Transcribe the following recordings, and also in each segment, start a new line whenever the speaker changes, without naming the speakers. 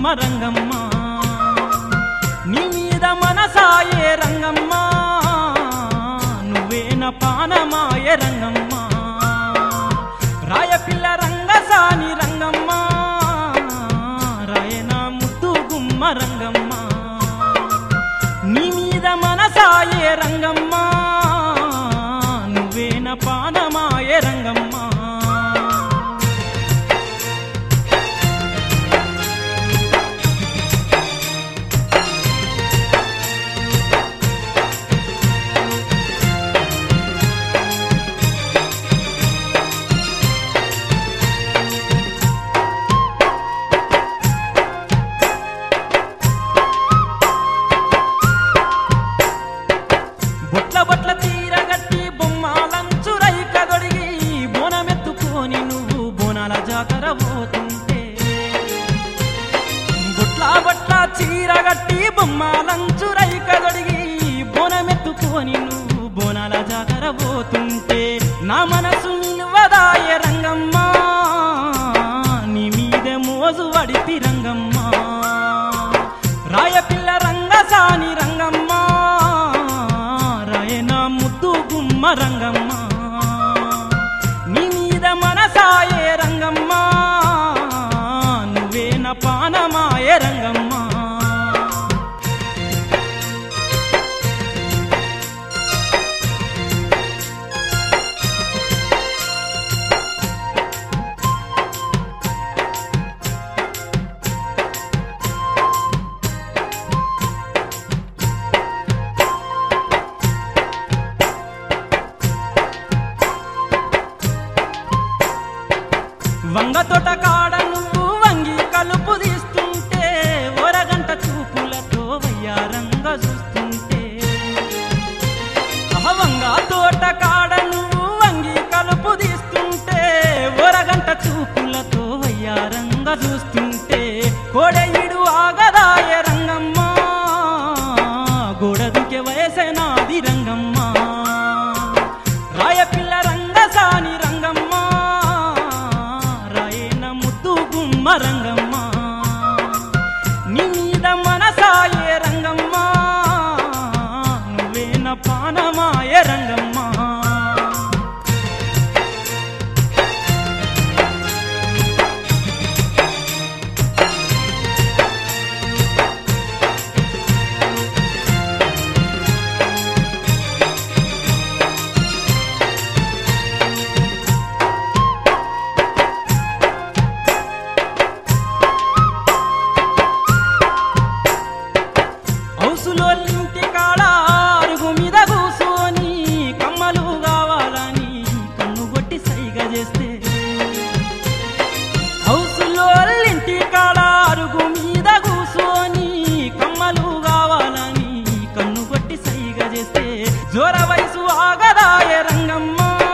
రంగమ్మ నీ మీద మనసాయే రంగమ్మ నువ్వేన పానమాయ రంగమ్మ రాయపిల్ల రంగసాని రంగమ్మ రాయన ముద్దు గుమ్మ రంగమ్మ నీ మీద మనసాయే రంగమ్మ నువ్వేన పానమాయ రంగమ్మ బొట్ల బొట్ల తీరగట్టి బొమ్మాలంచురై కదొడిగి బోనమెత్తుకొని నువ్వు బోనాల జాతర పోతుంటే బొట్ల బొట్ల చీరగట్టి బొమ్మాలంచురై కదొడిగి బోనమెత్తుకొని నువ్వు బోనాల జాతర పోతుంటే నా మనసు నిలువదాయ రంగమ్మ నీ మీద మోజు వడితి రంగమ్మ రాయపిల్ల రంగసాని రంగమ్మ రాయన ముద్దు గుమ్మ రంగమ్మ నీ మీద మనసాయే రంగమ్మ నువ్వేన పానమాయ రంగమ్మ వంగ తోట కాడ నువ్వు వంగి కలుపు తీస్తుంటే ఒరగంట చూపులతో వయ్యారంగ చూస్తుంటే ఆ వంగ తోట కాడ నువ్వు వంగి కలుపు తీస్తుంటే ఒరగంట చూపులతో వయ్యారంగ చూస్తుంటే కోడయిడు ఆగదాయ రంగమ్మ గోడదుకే వయసనాది రంగమ్మ రాయపిల్ల రంగసాని రంగమ్మ రాయన ముద్దు గుమ్మ రంగమ్మ నీ మీద మనసాయే రంగమ్మ నువ్వేన పానమాయ రంగమ్మ హౌసులో ఇంటి కాడ అరుగు మీద కూసోని కమ్మలు కావాలని కన్ను కొట్టి సైగ చేస్తే హౌసులో ఇంటి కాడ అరుగు మీద కూసోని కమ్మలు కావాలని కన్ను కొట్టి సైగ చేస్తే జోర వయసు ఆగదాయ రంగమ్మ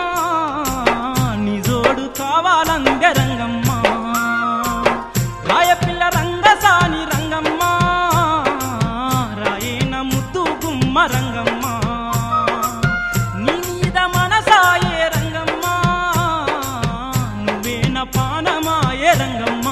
నీ జోడు కావాలంగ రంగమ్మ రాయపిల్ల రంగసాని రంగమ్మ రాయన ముద్దు గుమ్మ రంగమ్మ నీ మీద మనసాయే రంగమ్మ నువ్వేన పానమాయే రంగమ్మ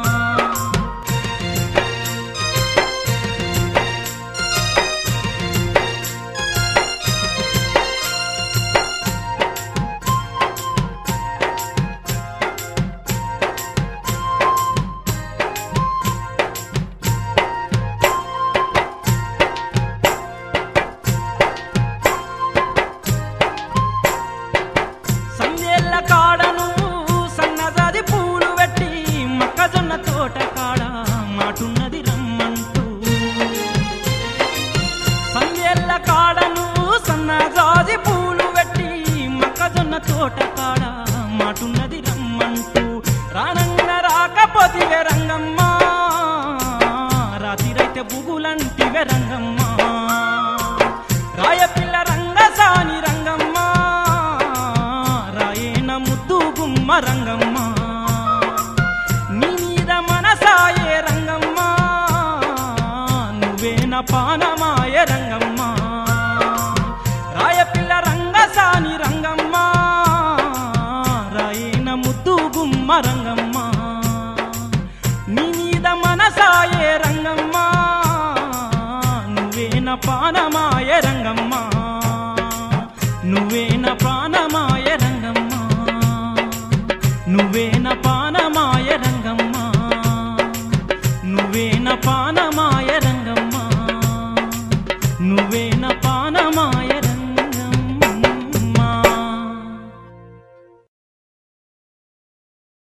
సందేళ్ళ కాడను సన్నజాది పూలు పెట్టి మొక్కజొన్న తోట కాడ మాటున్నది రమ్మంటూ సందేళ్ళ కాడను సన్నజాది పూలు పెట్టి మొక్కజొన్న తోట కాడ మాటున్నది రమ్మంటూ రానన్న రాకపోతివే రంగమ్మ రాతిరైతే బుగులంటివే రంగమ్మ రాయపిల్ల రంగసాని రంగమ్మ రాయన ముద్దు గుమ్మ రంగమ్మ నీ మీద మనసాయే రంగమ్మ నువ్వేన పానమాయ రంగమ్మ రాయపిల్ల రంగసాని రంగమ్మ రాయన ముద్దు గుమ్మ రంగమ్మ నీ మీద మనసాయే ప్రాణమాయ రంగమ్మ